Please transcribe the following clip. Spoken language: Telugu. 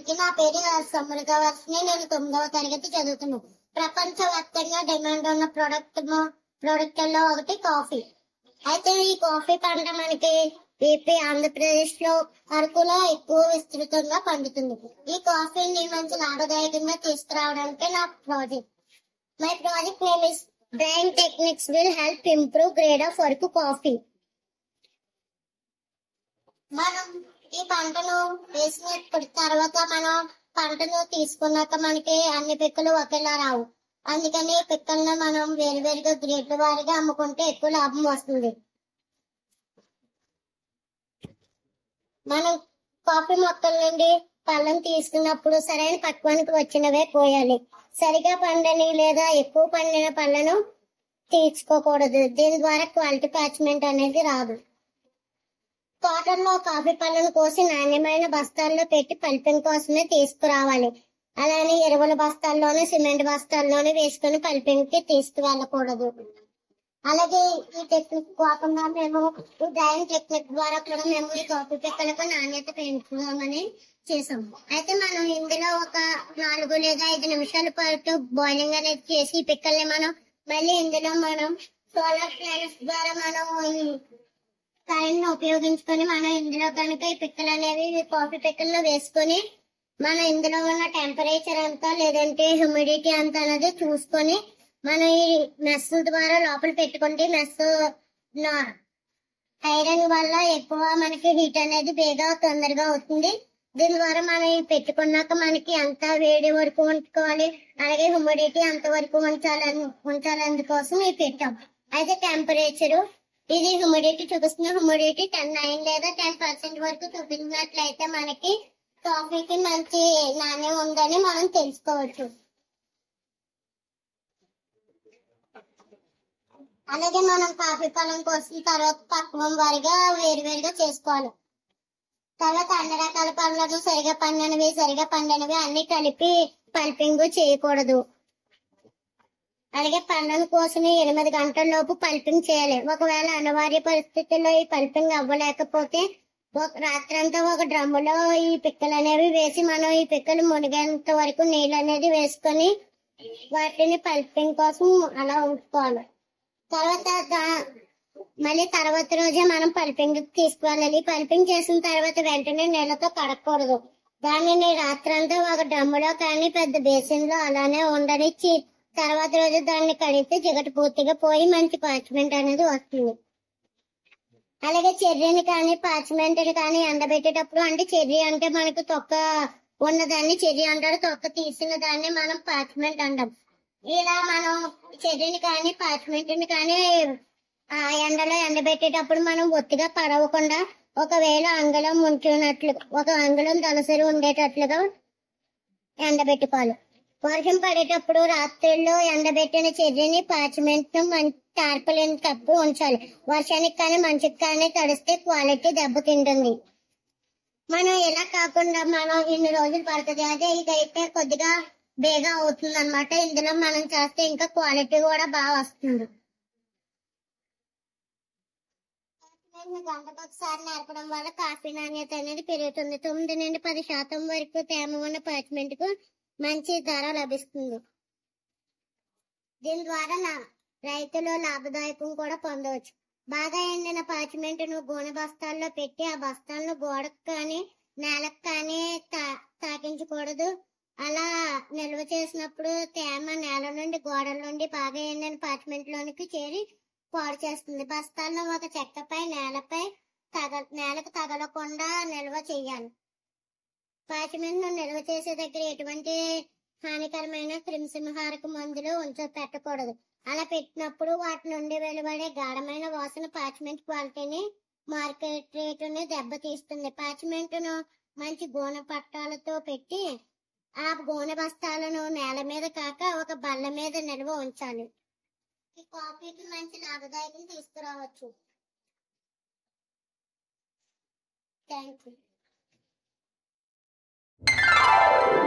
అందరికీ నా పేరు సొమ్ములుగా వచ్చి నేను తొమ్మిదవ తరగతి చదువుతున్నాను ప్రపంచవ్యాప్తంగా డిమాండ్ ఉన్న ప్రొడక్ట్ ప్రొడక్ట్ లో ఒకటి కాఫీ అయితే ఈ కాఫీ పంట మనకి ఏపీ ఆంధ్రప్రదేశ్ లో అరకులో ఎక్కువ విస్తృతంగా పండుతుంది ఈ కాఫీని మంచి లాభదాయకంగా తీసుకురావడానికి నా project my project name is brain techniques will help improve grade of work coffee మనం ఈ పంటను వేసినప్పుడు తర్వాత మనం పంటను తీసుకున్నాక మనకి అన్ని పిక్కలు ఒకేలా రావు అందుకని ఈ పిక్కలను మనం వేరువేరుగా గ్రేడ్ల వారీగా అమ్ముకుంటే ఎక్కువ లాభం వస్తుంది మనం కాఫీ మొక్కల నుండి పళ్ళను తీసుకున్నప్పుడు సరైన పక్వానికి వచ్చినవే కోయాలి సరిగా పండని లేదా ఎక్కువ పండిన పళ్ళను తీర్చుకోకూడదు దీని ద్వారా క్వాలిటీ పాచ్మెంట్ అనేది రాదు కాటన్ లో కాఫీ పళ్ళను కోసి నాణ్యమైన బస్తాల్లో పెట్టి పల్పింగ్ కోసమే తీసుకురావాలి అలానే ఎరువుల బస్తాల్లోనే సిమెంట్ బస్తాల్లోనే వేసుకుని పల్పింగ్ కి తీసుకువెళ్ళకూడదు అలాగే ఈ టెక్నిక్ కాకుండా మేము ఈ డ్రైవింగ్ టెక్నిక్ ద్వారా కూడా మేము ఈ కాఫీ పిక్కలకు నాణ్యత పెంచుదామని చేసాం అయితే మనం ఇందులో ఒక నాలుగు లేదా ఐదు నిమిషాల పాటు బాయిలింగ్ అనేది చేసి ఈ పిక్కల్ని మనం మళ్ళీ ఇందులో మనం సోలార్ ప్లానెట్స్ ద్వారా మనం ఈ కరెంట్ ను ఉపయోగించుకొని మనం ఇందులో కనుక ఈ పిక్కలు అనేవి ఈ కాఫీ పిక్కల్లో వేసుకొని మనం ఇందులో ఉన్న టెంపరేచర్ ఎంత లేదంటే హ్యూమిడిటీ ఎంత అనేది చూసుకొని మనం ఈ మెస్ ద్వారా లోపల పెట్టుకుంటే మెస్ ఐరన్ వల్ల ఎక్కువ మనకి హీట్ అనేది బేగా తొందరగా అవుతుంది దీని ద్వారా మనం ఈ పెట్టుకున్నాక మనకి ఎంత వేడి వరకు ఉంచుకోవాలి అలాగే హ్యూమిడిటీ ఎంత వరకు ఉంచాలని ఉంచాలందుకోసం ఇది పెట్టాం అయితే టెంపరేచర్ ఇది హ్యూమిడిటీ చూపిస్తున్న హ్యూమిడిటీ టెన్ నైన్ లేదా టెన్ పర్సెంట్ వరకు చూపించినట్లయితే మనకి కాఫీకి మంచి నాణ్యం ఉందని మనం తెలుసుకోవచ్చు అలాగే మనం కాఫీ పొలం కోసం తర్వాత పక్వం వారిగా వేరువేరుగా చేసుకోవాలి తర్వాత అన్ని రకాల పనులను సరిగా పండినవి సరిగా పండినవి అన్ని కలిపి పల్పింగ్ చేయకూడదు అలాగే పండ్లను కోసం ఎనిమిది గంటల లోపు పల్పింగ్ చేయాలి ఒకవేళ అనివార్య పరిస్థితుల్లో ఈ పల్పింగ్ అవ్వలేకపోతే ఒక రాత్రంతా ఒక డ్రమ్ములో ఈ పిక్కలు అనేవి వేసి మనం ఈ పిక్కలు మునిగేంత వరకు నీళ్ళు అనేది వేసుకొని వాటిని పల్పింగ్ కోసం అలా ఉంచుకోవాలి తర్వాత దా- మళ్ళీ తర్వాత రోజే మనం పల్పింగ్ తీసుకువెళ్ళాలి పల్పింగ్ చేసిన తర్వాత వెంటనే నీళ్ళతో కడగకూడదు దానిని రాత్రంతా ఒక డ్రమ్ములో కానీ పెద్ద బేసిన్ లో అలానే ఉండనిచ్చి తర్వాత రోజు దాన్ని కడిగితే జిగట పూర్తిగా పోయి మంచి పార్చ్మెంట్ అనేది వస్తుంది అలాగే చెర్రీని కానీ పార్చ్మెంట్ కానీ ఎండబెట్టేటప్పుడు అంటే చెర్రీ అంటే మనకు తొక్క ఉన్నదాన్ని చెర్రీ అంటారు తొక్క తీసిన దాన్ని మనం పార్చ్మెంట్ అంటాం ఇలా మనం చెర్రీని కానీ పార్చ్మెంట్ ని కానీ ఆ ఎండలో ఎండబెట్టేటప్పుడు మనం ఒత్తిగా పడవకుండా ఒకవేళ అంగళం ఉంచున్నట్లు ఒక అంగళం దళసరి ఉండేటట్లుగా ఎండబెట్టుకోవాలి వర్షం పడేటప్పుడు రాత్రిళ్ళు ఎండబెట్టిన చెర్రీని పార్చ్మెంట్ ను మంచి టార్పలిన్ కప్పి ఉంచాలి వర్షానికి కానీ మంచుకి కానీ తడిస్తే క్వాలిటీ దెబ్బతింటుంది మనం ఇలా కాకుండా మనం ఇన్ని రోజులు పడుతుంది అదే ఇదైతే కొద్దిగా బేగా అవుతుంది అనమాట ఇందులో మనం చేస్తే ఇంకా క్వాలిటీ కూడా బాగా వస్తుంది కాఫీని గంటకు ఒకసారి నేర్పడం వల్ల కాఫీ నాణ్యత అనేది పెరుగుతుంది తొమ్మిది నుండి పది శాతం వరకు తేమ ఉన్న పార్చ్మెంట్ కు మంచి ధర లభిస్తుంది దీని ద్వారా లా- రైతులు లాభదాయకం కూడా పొందవచ్చు బాగా ఎండిన పార్చ్మెంట్ ను గోనె బస్తాల్లో పెట్టి ఆ బస్తాలను గోడకు కానీ నేలకు కానీ తా- తాకించకూడదు అలా నిల్వ చేసినప్పుడు తేమ నేల నుండి గోడల నుండి బాగా ఎండిన పార్చ్మెంట్ లోనికి చేరి పాడు చేస్తుంది బస్తాలను ఒక చెక్కపై నేలపై తగ నేలకు తగలకుండా నిల్వ చేయాలి పార్చ్మెంట్ ను నిల్వ చేసే దగ్గర ఎటువంటి హానికరమైన క్రిమిసంహారక మందులు ఉంచ పెట్టకూడదు అలా పెట్టినప్పుడు వాటి నుండి వెలువడే గాఢమైన వాసన పార్చ్మెంట్ క్వాలిటీని మార్కెట్ రేటుని దెబ్బతీస్తుంది పార్చ్మెంట్ ను మంచి గోనె పట్టాలతో పెట్టి ఆ గోనె బస్తాలను నేల మీద కాక ఒక బల్ల మీద నిల్వ ఉంచాలి ఈ కాఫీకి మంచి లాభదాయకం తీసుకురావచ్చు థ్యాంక్ యూ